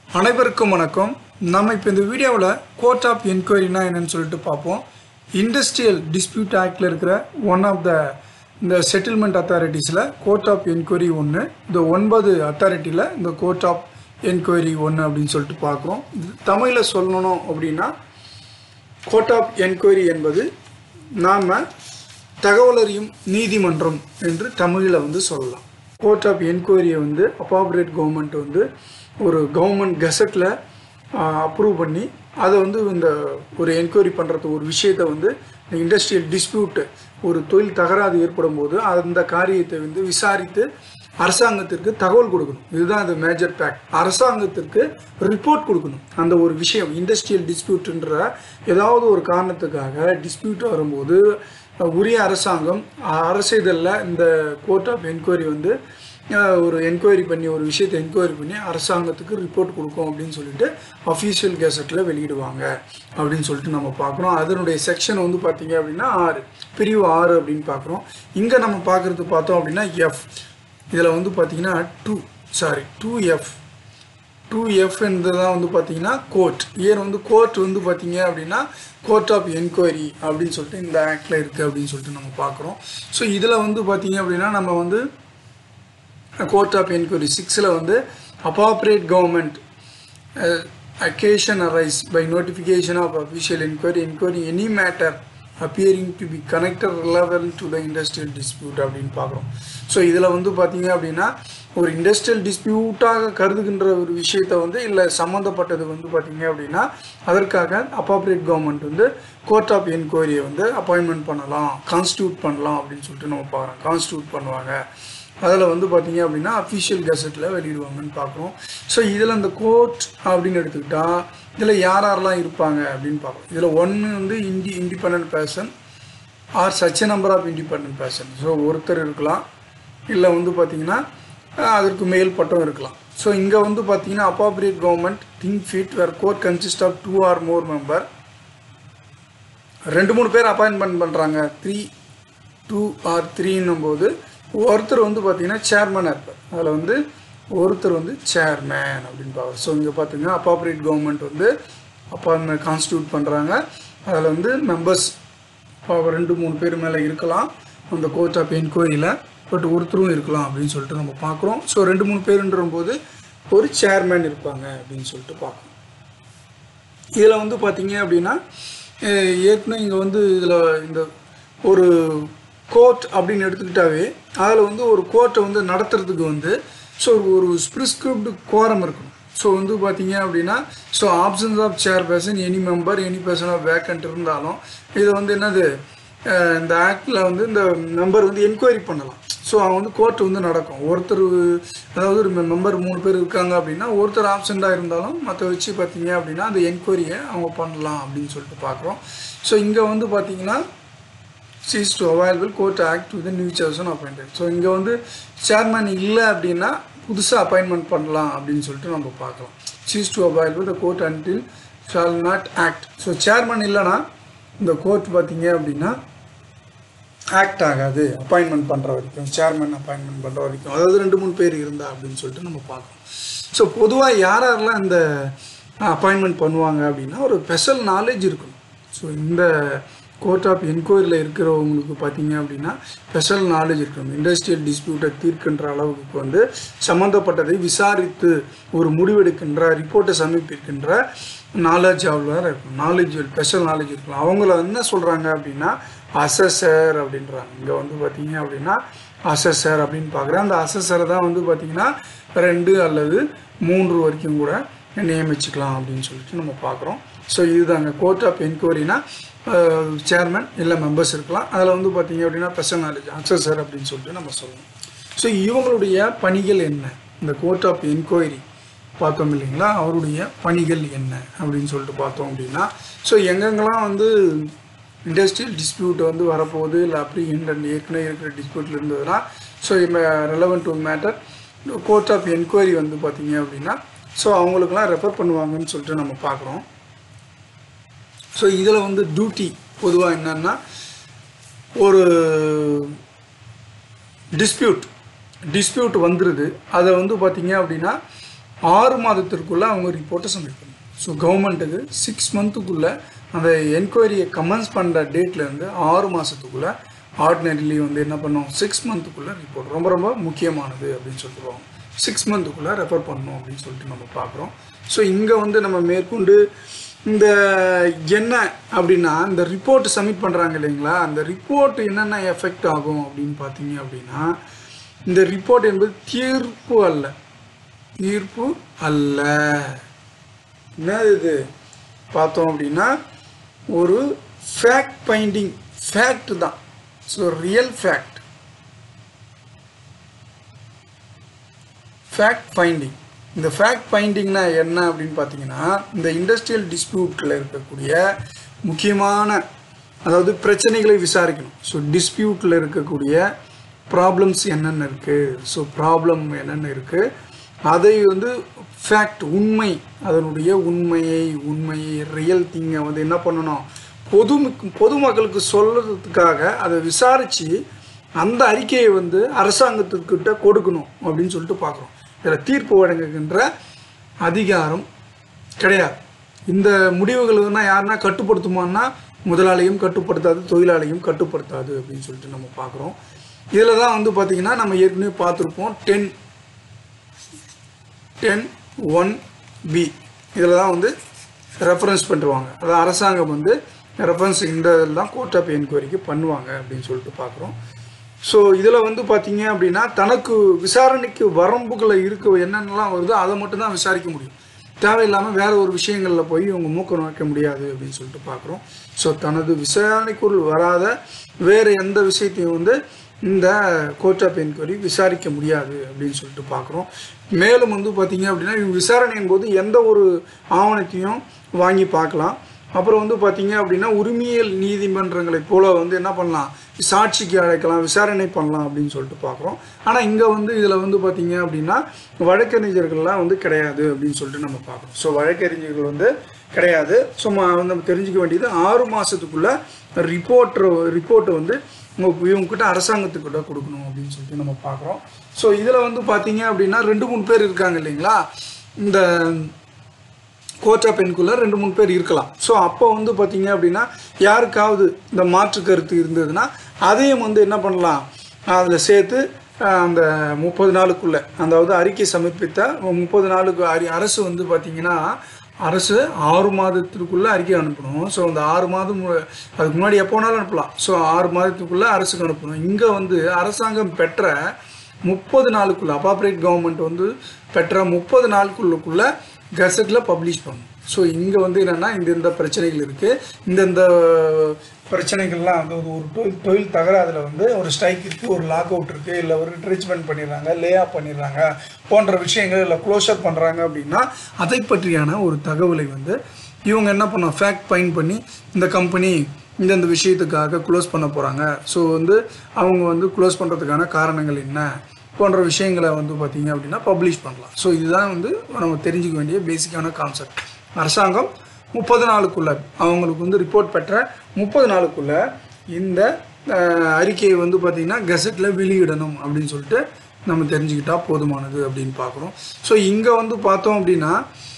அனைவருக்கும் வணக்கம் நம்ம இப்போ இந்த வீடியோவில் கோர்ட் ஆஃப் என்கொயரினா என்னன்னு சொல்லிட்டு பார்ப்போம் இண்டஸ்ட்ரியல் டிஸ்பியூட் ஆக்டில் இருக்கிற ஒன் ஆஃப் த இந்த செட்டில்மெண்ட் அத்தாரிட்டிஸில் கோர்ட் ஆஃப் என்கொயரி ஒன்று இந்த ஒன்பது அத்தாரிட்டியில் இந்த கோர்ட் ஆஃப் என்கொயரி ஒன்று அப்படின்னு சொல்லிட்டு பார்க்குறோம் இது தமிழில் சொல்லணும் அப்படின்னா கோர்ட் ஆஃப் என்கொயரி என்பது நாம் தகவலறியும் நீதிமன்றம் என்று தமிழில் வந்து சொல்லலாம் கோர்ட் ஆஃப் என்கொயரியை வந்து அப்பாபரேட் கவர்மெண்ட் வந்து ஒரு கவர்மெண்ட் கெசட்டில் அப்ரூவ் பண்ணி அதை வந்து இந்த ஒரு என்கொயரி பண்ணுறது ஒரு விஷயத்தை வந்து இண்டஸ்ட்ரியல் டிஸ்பியூட் ஒரு தொழில் தகராறு ஏற்படும் போது அந்த காரியத்தை வந்து விசாரித்து அரசாங்கத்திற்கு தகவல் கொடுக்கணும் இதுதான் அது மேஜர் ஃபேக்ட் அரசாங்கத்திற்கு ரிப்போர்ட் கொடுக்கணும் அந்த ஒரு விஷயம் இண்டஸ்ட்ரியல் டிஸ்பியூட்ன்ற ஏதாவது ஒரு காரணத்துக்காக டிஸ்பியூட் வரும்போது உரிய அரசாங்கம் அரசு இதழில் இந்த கோர்ட் ஆஃப் என்கொயரி வந்து அஹ், ஒரு என்கொயரி பண்ணி ஒரு விஷயத்தை என்கொயரி பண்ணி அரசாங்கத்துக்கு ரிப்போர்ட் கொடுக்கும் அப்படின்னு சொல்லிட்டு அஃபீஷியல் கெசட்டில் வெளியிடுவாங்க அப்படின்னு சொல்லிட்டு நம்ம பார்க்குறோம் அதனுடைய செக்ஷன் வந்து பார்த்தீங்க அப்படின்னா ஆறு பிரிவு ஆறு அப்படின்னு பார்க்குறோம் இங்கே நம்ம பார்க்குறது பார்த்தோம் அப்படின்னா எஃப் இதில் வந்து பார்த்தீங்கன்னா two sorry two F two F தான் வந்து பார்த்தீங்கன்னா கோர்ட் ஏன் வந்து கோர்ட் வந்து பார்த்தீங்க அப்படின்னா கோர்ட் ஆஃப் என்கொயரி அப்படின்னு சொல்லிட்டு இந்த ஆக்டில் இருக்குது அப்படின்னு சொல்லிட்டு நம்ம பார்க்குறோம் ஸோ இதில் வந்து பார்த்தீங்க அப்படின்னா நம்ம வந்து கோர்ட் ஆஃப் என்கொயரி சிக்ஸில் வந்து appropriate government occasion arise by notification of official enquiry enquiry any matter appearing to be connected relevant to the industrial dispute அப்படின்னு பார்க்குறோம் ஸோ இதில் வந்து பார்த்தீங்க அப்படின்னா ஒரு இண்டஸ்ட்ரியல் டிஸ்பியூட்டாக கருதுகின்ற ஒரு விஷயத்தை வந்து இல்லை சம்மந்தப்பட்டது வந்து பார்த்தீங்க அப்படின்னா அதற்காக அப்பாப்ரேட் கவர்மெண்ட் வந்து கோர்ட் ஆஃப் என்கொயரியை வந்து அப்பாயின்மெண்ட் பண்ணலாம் கான்ஸ்டியூட் பண்ணலாம் அப்படின்னு சொல்லிட்டு நம்ம பார்க்குறோம் கான்ஸ்டியூட் பண்ணுவாங்க அதில் வந்து பார்த்தீங்க அப்படின்னா அஃபிஷியல் கெசட்டில் வெளியிடுவாங்கன்னு பார்க்குறோம் ஸோ இதில் அந்த கோர்ட் அப்படின்னு எடுத்துக்கிட்டா இதில் யார் யாரெல்லாம் இருப்பாங்க அப்படின்னு பார்க்குறோம் இதில் ஒன்று வந்து indi independent person or such number of independent person so ஒருத்தர் இருக்கலாம் இல்லை வந்து பார்த்தீங்கன்னா அஹ், அதற்கு மேல் பட்டம் இருக்கலாம் ஸோ இங்கே வந்து பார்த்தீங்கன்னா appropriate government think fit where court consist of two or more member ரெண்டு மூணு பேர் அப்பாயின்மெண்ட் பண்ணுறாங்க த்ரீ டூ ஆர் த்ரீன்னும் போது ஒருத்தர் வந்து பார்த்தீங்கன்னா சேர்மனாக இருப்பார் அதில் வந்து ஒருத்தர் வந்து சேர்மேன் அப்படின்னு பார்க்குறோம் ஸோ இங்கே பார்த்தீங்கன்னா அப்பாப்ரேட் கவர்மெண்ட் வந்து அப்பாயின்மெண்ட் கான்ஸ்டியூட் பண்ணுறாங்க அதில் வந்து மெம்பர்ஸ் ரெண்டு மூணு பேர் மேலே இருக்கலாம் அந்த கோர்ட் ஆஃப் என்கொயரியில் பட் ஒருத்தரும் இருக்கலாம் அப்படின்னு சொல்லிட்டு நம்ம பார்க்குறோம் ஸோ ரெண்டு மூணு பேருன்ற போது ஒரு சேர்மேன் இருப்பாங்க அப்படின்னு சொல்லிட்டு பார்க்குறோம் இதில் வந்து பார்த்தீங்க அப்படின்னா அஹ் ஏற்கனவே இங்கே வந்து இதில் இந்த ஒரு கோர்ட் அப்படின்னு எடுத்துக்கிட்டாவே அதில் வந்து ஒரு கோர்ட்டை வந்து நடத்துறதுக்கு வந்து ஸோ ஒரு ப்ரிஸ்கிரிப்ட் கோரம் இருக்கணும் ஸோ வந்து பார்த்தீங்க அப்படின்னா so options of chairperson any member any person of vacant இருந்தாலும் இது வந்து என்னது அஹ் இந்த ஆக்டில் வந்து இந்த மெம்பர் வந்து என்கொயரி பண்ணலாம் ஸோ அவங்க வந்து கோர்ட் வந்து நடக்கும் ஒருத்தர் அதாவது ஒரு மெம்பர் மூணு பேர் இருக்காங்க அப்படின்னா ஒருத்தர் ஆப்சண்டாக இருந்தாலும் மற்ற வச்சு பார்த்தீங்க அப்படின்னா அந்த என்கொயரியை அவங்க பண்ணலாம் அப்படின்னு சொல்லிட்டு பார்க்குறோம் ஸோ இங்கே வந்து பார்த்தீங்கன்னா ceases to available court act with new chairperson appointed so இங்கே வந்து சேர்மன் இல்லை அப்படின்னா புதுசாக அப்பாயின்மெண்ட் பண்ணலாம் அப்படின்னு சொல்லிட்டு நம்ம பார்க்கலாம் ceases to available the court until shall not act so chairman இல்லைன்னா இந்த கோர்ட் பார்த்தீங்க அப்படின்னா ஆக்ட் ஆகாது அப்பாயின்மெண்ட் பண்ணுற வரைக்கும் சேர்மன் அப்பாயின்மெண்ட் பண்ணுற வரைக்கும் அதாவது ரெண்டு மூணு பேர் இருந்தா அப்படின்னு சொல்லிட்டு நம்ம பார்க்கணும் ஸோ பொதுவாக யார் யாரெல்லாம் இந்த அப்பாயின்மெண்ட் பண்ணுவாங்க அப்படின்னா ஒரு ஸ்பெஷல் நாலேஜ் இருக்கணும் ஸோ இந்த கோர்ட் ஆஃப் என்கொயரியில் இருக்கிறவங்களுக்கு பார்த்தீங்க அப்படின்னா ஸ்பெஷல் நாலேஜ் இருக்கணும் இண்டஸ்ட்ரியல் டிஸ்பியூட்டை தீர்க்கின்ற அளவுக்கு வந்து சம்மந்தப்பட்டதை விசாரித்து ஒரு முடிவெடுக்கின்ற ரிப்போர்ட்டை சமர்ப்பிக்கின்ற நாலேஜ் அவ்வளோ இருக்கணும் நாலேஜ் ஸ்பெஷல் நாலேஜ் இருக்கணும் அவங்கள என்ன சொல்கிறாங்க அப்படின்னா அசஸர் அப்படின்றாங்க இங்கே வந்து பார்த்தீங்க அப்படின்னா அசஸர் அப்படின்னு பார்க்குறேன் அந்த அசஸரை தான் வந்து பார்த்தீங்கன்னா ரெண்டு அல்லது மூன்று வரைக்கும் கூட நியமிச்சுக்கலாம் அப்படின்னு சொல்லிட்டு நம்ம பார்க்குறோம் ஸோ இதுதாங்க கோர்ட் ஆஃப் என்கொயரினா சேர்மன் இல்லை மெம்பர்ஸ் இருக்கலாம் அதில் வந்து பார்த்தீங்க அப்படின்னா ஸ்பெஷல் நாலேஜ் அசஸர் அப்படின்னு சொல்லிட்டு நம்ம சொல்லணும் ஸோ இவங்களுடைய பணிகள் என்ன இந்த கோர்ட் ஆஃப் என்கொயரி பார்த்தோம் இல்லைங்களா அவருடைய பணிகள் என்ன அப்படின்னு சொல்லிட்டு பார்த்தோம் அப்படின்னா ஸோ எங்கெங்கெல்லாம் வந்து இண்டஸ்ட்ரியல் டிஸ்பியூட் வந்து வரப்போகுது இல்லை அப்படி இந்த ஏற்கனவே இருக்கிற டிஸ்பியூட்டில் இருந்ததுன்னா so relevant to matter court of enquiry வந்து பார்த்தீங்க அப்படின்னா ஸோ அவங்களுக்கெல்லாம் ரெஃபர் பண்ணுவாங்கன்னு சொல்லிட்டு நம்ம பார்க்குறோம் ஸோ இதில் வந்து டியூட்டி பொதுவாக என்னன்னா ஒரு டிஸ்பியூட் டிஸ்பியூட் வந்துடுது அதை வந்து பார்த்தீங்க அப்படின்னா ஆறு மாதத்திற்குள்ளே அவங்க ரிப்போர்ட்டை சப்மிட் பண்ணணும் ஸோ கவர்மெண்ட்டுக்கு சிக்ஸ் மந்த்துக்குள்ளே அந்த என்கொயரியை கமென்ஸ் பண்ணுற டேட்லேருந்து ஆறு மாதத்துக்குள்ளே ஆர்டினரிலி வந்து என்ன பண்ணோம் சிக்ஸ் மந்த்துக்குள்ளே ரிப்போர்ட் ரொம்ப ரொம்ப முக்கியமானது அப்படின்னு சொல்லிட்டு போவோம் சிக்ஸ் மந்த்துக்குள்ளே ரெஃபர் பண்ணணும் அப்படின்னு சொல்லிட்டு நம்ம பார்க்குறோம் ஸோ இங்கே வந்து நம்ம மேற்கொண்டு இந்த என்ன அப்படின்னா இந்த ரிப்போர்ட் சப்மிட் பண்ணுறாங்க இல்லைங்களா அந்த ரிப்போர்ட் என்னென்ன எஃபெக்ட் ஆகும் அப்படின்னு பார்த்தீங்க அப்படின்னா இந்த ரிப்போர்ட் என்பது தீர்ப்பு அல்ல தீர்ப்பு அல்ல என்ன இது பார்த்தோம் அப்படின்னா ஒரு ஃபேக்ட் ஃபைண்டிங் ஃபேக்ட் தான் so real fact fact finding இந்த ஃபேக்ட் ஃபைண்டிங்னா என்ன அப்படின்னு பார்த்தீங்கன்னா இந்த இண்டஸ்ட்ரியல் டிஸ்பியூட்டில் இருக்கக்கூடிய முக்கியமான அதாவது பிரச்சனைகளை விசாரிக்கணும் ஸோ டிஸ்பியூட்டில் இருக்கக்கூடிய ப்ராப்ளம்ஸ் என்னென்ன இருக்குது ஸோ ப்ராப்ளம் என்னென்ன இருக்குது அதை வந்து ஃபேக்ட் உண்மை அதனுடைய உண்மையை உண்மையை ரியல் திங்கை வந்து என்ன பண்ணணும் பொது பொதுமக்களுக்கு சொல்கிறதுக்காக அதை விசாரித்து அந்த அறிக்கையை வந்து அரசாங்கத்துக்கிட்ட கொடுக்கணும் அப்படின்னு சொல்லிட்டு பார்க்குறோம் இதில் தீர்ப்பு வழங்குகின்ற அதிகாரம் கிடையாது இந்த முடிவுகள் வந்து யாருன்னா கட்டுப்படுத்துமான்னா முதலாளியும் கட்டுப்படுத்தாது தொழிலாளியும் கட்டுப்படுத்தாது அப்படின்னு சொல்லிட்டு நம்ம பார்க்குறோம் இதில் தான் வந்து பார்த்திங்கன்னா நம்ம ஏற்கனவே பார்த்துருப்போம் டென் டென் ஒன் பி இதில் தான் வந்து ரெஃபரன்ஸ் பண்ணுவாங்க அதாவது அரசாங்கம் வந்து ரெஃபரன்ஸ் இந்த இதெல்லாம் கோர்ட் ஆஃப் என்கொயரிக்கு பண்ணுவாங்க அப்படின்னு சொல்லிட்டு பார்க்குறோம் ஸோ இதில் வந்து பார்த்தீங்க அப்படின்னா தனக்கு விசாரணைக்கு வரம்புகளை இருக்க என்னென்னலாம் வருதோ அதை மட்டும்தான் விசாரிக்க முடியும் தேவையில்லாமல் வேற ஒரு விஷயங்களில் போய் இவங்க மூக்க நுழைக்க முடியாது அப்படின்னு சொல்லிட்டு பார்க்குறோம் ஸோ தனது விசாரணைக்குள் வராத வேறு எந்த விஷயத்தையும் வந்து இந்த கோர்ட் ஆஃப் என்கொயரி விசாரிக்க முடியாது அப்படின்னு சொல்லிட்டு பார்க்குறோம் மேலும் வந்து பார்த்தீங்க அப்படின்னா இவங்க விசாரணையின் போது எந்த ஒரு ஆவணத்தையும் வாங்கி பார்க்கலாம் அப்புறம் வந்து பார்த்தீங்க அப்படின்னா உரிமையல் நீதிமன்றங்களை போல வந்து என்ன பண்ணலாம் சாட்சிக்கு அழைக்கலாம் விசாரணை பண்ணலாம் அப்படின்னு சொல்லிட்டு பார்க்குறோம் ஆனால் இங்கே வந்து இதில் வந்து பார்த்தீங்க அப்படின்னா வழக்கறிஞர்கள்லாம் வந்து கிடையாது அப்படின்னு சொல்லிட்டு நம்ம பார்க்குறோம் ஸோ வழக்கறிஞர்கள் வந்து கிடையாது ஸோ வந்து நம்ம தெரிஞ்சுக்க வேண்டியது ஆறு மாதத்துக்குள்ளே ரிப்போர்ட்டர் ரிப்போர்ட்டை வந்து உங்க இவங்ககிட்ட அரசாங்கத்துக்கிட்ட கொடுக்கணும் அப்படின்னு சொல்லிட்டு நம்ம பார்க்குறோம் ஸோ இதில் வந்து பார்த்தீங்க அப்படின்னா ரெண்டு மூணு பேர் இருக்காங்க இல்லைங்களா இந்த கோர்ட் ஆஃப் பெண்குள்ளே ரெண்டு மூணு பேர் இருக்கலாம் ஸோ அப்போ வந்து பார்த்தீங்க அப்படின்னா யாருக்காவது இந்த மாற்று கருத்து இருந்ததுன்னா அதையும் வந்து என்ன பண்ணலாம் அதில் சேர்த்து அஹ், அந்த முப்பது நாளுக்குள்ளே அதாவது அறிக்கை சமர்ப்பித்த முப்பது நாளுக்கு அறி அரசு வந்து பார்த்தீங்கன்னா அரசு ஆறு மாதத்திற்குள்ளே அறிக்கை அனுப்பணும் ஸோ அந்த ஆறு மாதம் மு- அதுக்கு முன்னாடி எப்போ வேணாலும் அனுப்பலாம் ஸோ ஆறு மாதத்துக்குள்ளே அரசுக்கு அனுப்பணும் இங்கே வந்து அரசாங்கம் பெற்ற முப்பது நாளுக்குள்ள அப்பாப்ரேட் கவர்மெண்ட் வந்து பெற்ற முப்பது நாளுக்குள்ளக்குள்ள கெசட்டில் பப்ளிஷ் பண்ணும் ஸோ இங்கே வந்து என்னென்னா இந்த இந்த பிரச்சனைகள் இருக்குது இந்தந்த பிரச்சனைகள்லாம் வந்து ஒரு ஒரு தொழில் தொழில் தகராறில் வந்து ஒரு ஸ்ட்ரைக் இருக்குது ஒரு லாக் அவுட் இருக்குது இல்லை ஒரு ரிட்ரிச்மெண்ட் பண்ணிடுறாங்க லே ஆஃப் பண்ணிடுறாங்க போன்ற விஷயங்கள் இல்லை க்ளோஷர் பண்ணுறாங்க அப்படின்னா அதை பற்றியான ஒரு தகவலை வந்து இவங்க என்ன பண்ணோம் ஃபேக்ட் ஃபைன் பண்ணி இந்த கம்பெனி இந்தந்த விஷயத்துக்காக க்ளோஸ் பண்ண போகிறாங்க ஸோ வந்து அவங்க வந்து க்ளோஸ் பண்ணுறதுக்கான காரணங்கள் என்ன போன்ற விஷயங்களை வந்து பார்த்தீங்க அப்படின்னா பப்ளிஷ் பண்ணலாம் ஸோ இதுதான் வந்து நம்ம தெரிஞ்சுக்க வேண்டிய பேசிக்கான கான்செப்ட் அரசாங்கம் முப்பது நாளுக்குள்ள அவங்களுக்கு வந்து ரிப்போர்ட் பெற்ற முப்பது நாளுக்குள்ள இந்த அஹ், அறிக்கையை வந்து பார்த்திங்கன்னா கெசட்டில் வெளியிடணும் அப்படின்னு சொல்லிட்டு நம்ம தெரிஞ்சுக்கிட்டா போதுமானது அப்படின்னு பார்க்குறோம் ஸோ இங்கே வந்து பார்த்தோம் அப்படின்னா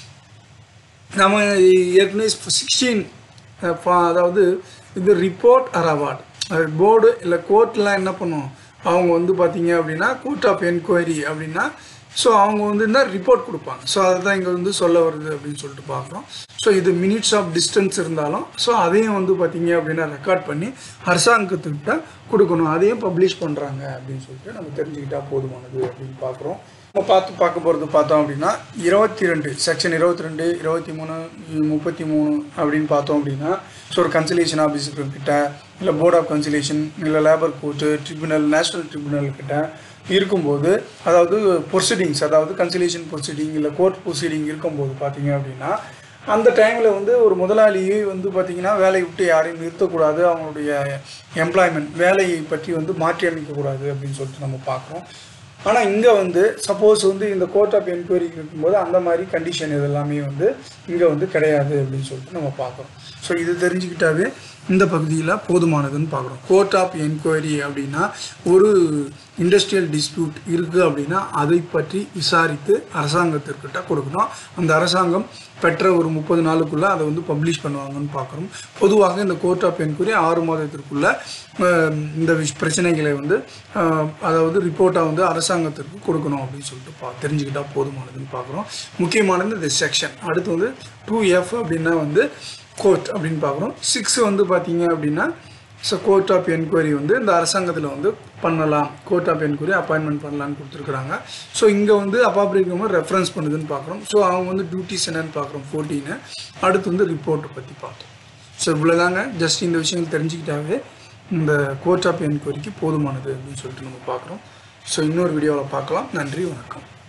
நம்ம ஏற்கனவே சிக்ஸ்டீன் அதாவது இது ரிப்போர்ட் ஆர் அவார்டு போர்டு இல்லை கோர்ட்லாம் என்ன பண்ணும் அவங்க வந்து பார்த்தீங்க அப்படின்னா கோர்ட் ஆஃப் என்கொயரி அப்படின்னா ஸோ அவங்க வந்து இந்த ரிப்போர்ட் கொடுப்பாங்க ஸோ அதை தான் இங்கே வந்து சொல்ல வருது அப்படின்னு சொல்லிட்டு பார்க்குறோம் ஸோ இது மினிட்ஸ் ஆஃப் டிஸ்டன்ஸ் இருந்தாலும் ஸோ அதையும் வந்து பார்த்தீங்க அப்படின்னா ரெக்கார்ட் பண்ணி அரசாங்கத்துக்கிட்ட கொடுக்கணும் அதையும் பப்ளிஷ் பண்ணுறாங்க அப்படின்னு சொல்லிட்டு நம்ம தெரிஞ்சுக்கிட்டா போதுமானது அப்படின்னு பார்க்குறோம் நம்ம பார்த்து பார்க்க போகிறது பார்த்தோம் அப்படின்னா இருபத்தி ரெண்டு செக்ஷன் இருபத்தி ரெண்டு இருபத்தி மூணு முப்பத்தி மூணு அப்படின்னு பார்த்தோம் அப்படின்னா ஸோ ஒரு கன்சலேஷன் ஆஃபீஸர் கிட்ட இல்லை போர்ட் ஆஃப் கன்சலேஷன் இல்லை labour court tribunal national tribunal கிட்ட இருக்கும்போது அதாவது ப்ரொசீடிங்ஸ் அதாவது கன்சலேஷன் ப்ரொசீடிங் இல்லை கோர்ட் ப்ரொசீடிங் இருக்கும்போது பார்த்தீங்க அப்படின்னா அந்த டைமில் வந்து ஒரு முதலாளியை வந்து பார்த்திங்கன்னா வேலையை விட்டு யாரையும் நிறுத்தக்கூடாது அவங்களுடைய எம்ப்ளாய்மெண்ட் வேலையை பற்றி வந்து மாற்றி அமைக்கக்கூடாது அப்படின்னு சொல்லிட்டு நம்ம பார்க்குறோம் ஆனால் இங்கே வந்து சப்போஸ் வந்து இந்த கோர்ட் ஆஃப் என்கொயரி இருக்கும்போது அந்த மாதிரி கண்டிஷன் இது எல்லாமே வந்து இங்கே வந்து கிடையாது அப்படின்னு சொல்லிட்டு நம்ம பார்க்குறோம் ஸோ இது தெரிஞ்சுக்கிட்டாவே இந்த பகுதியில் போதுமானதுன்னு பார்க்குறோம் கோர்ட் ஆஃப் என்கொயரி அப்படின்னா ஒரு இண்டஸ்ட்ரியல் டிஸ்பியூட் இருக்குது அப்படின்னா அதை பற்றி விசாரித்து அரசாங்கத்திற்கிட்ட கொடுக்கணும் அந்த அரசாங்கம் பெற்ற ஒரு முப்பது நாளுக்குள்ளே அதை வந்து பப்ளிஷ் பண்ணுவாங்கன்னு பார்க்குறோம் பொதுவாக இந்த கோர்ட் ஆஃப் என்கொயரி ஆறு மாதத்திற்குள்ளே இந்த விஷ் பிரச்சனைகளை வந்து அஹ், அதாவது ரிப்போர்ட்டாக வந்து அரசாங்கத்திற்கு கொடுக்கணும் அப்படின்னு சொல்லிட்டு பா தெரிஞ்சுக்கிட்டா போதுமானதுன்னு பார்க்குறோம் முக்கியமானது இந்த செக்ஷன் அடுத்து வந்து டூ எஃப் அப்படின்னா வந்து கோர்ட் அப்படின்னு பார்க்குறோம் சிக்ஸ் வந்து பார்த்தீங்க அப்படின்னா ஸோ கோர்ட் ஆஃப் என்கொயரி வந்து இந்த அரசாங்கத்தில் வந்து பண்ணலாம் கோர்ட் ஆஃப் என்கொயரி அப்பாயின்மெண்ட் பண்ணலான்னு கொடுத்துருக்குறாங்க ஸோ இங்கே வந்து அப்பாப்ரேட் கவர்மெண்ட் ரெஃபரன்ஸ் பண்ணுதுன்னு பார்க்குறோம் ஸோ அவங்க வந்து டியூட்டிஸ் என்னன்னு பார்க்குறோம் ஃபோர்டீனு அடுத்து வந்து ரிப்போர்ட்டை பற்றி பார்த்தோம் ஸோ இவ்வளோதாங்க ஜஸ்ட் இந்த விஷயங்கள் தெரிஞ்சுக்கிட்டாவே இந்த கோர்ட் ஆஃப் என்கொயரிக்கு போதுமானது அப்படின்னு சொல்லிட்டு நம்ம பார்க்குறோம் ஸோ இன்னொரு வீடியோவில் பார்க்கலாம் நன்றி வணக்கம்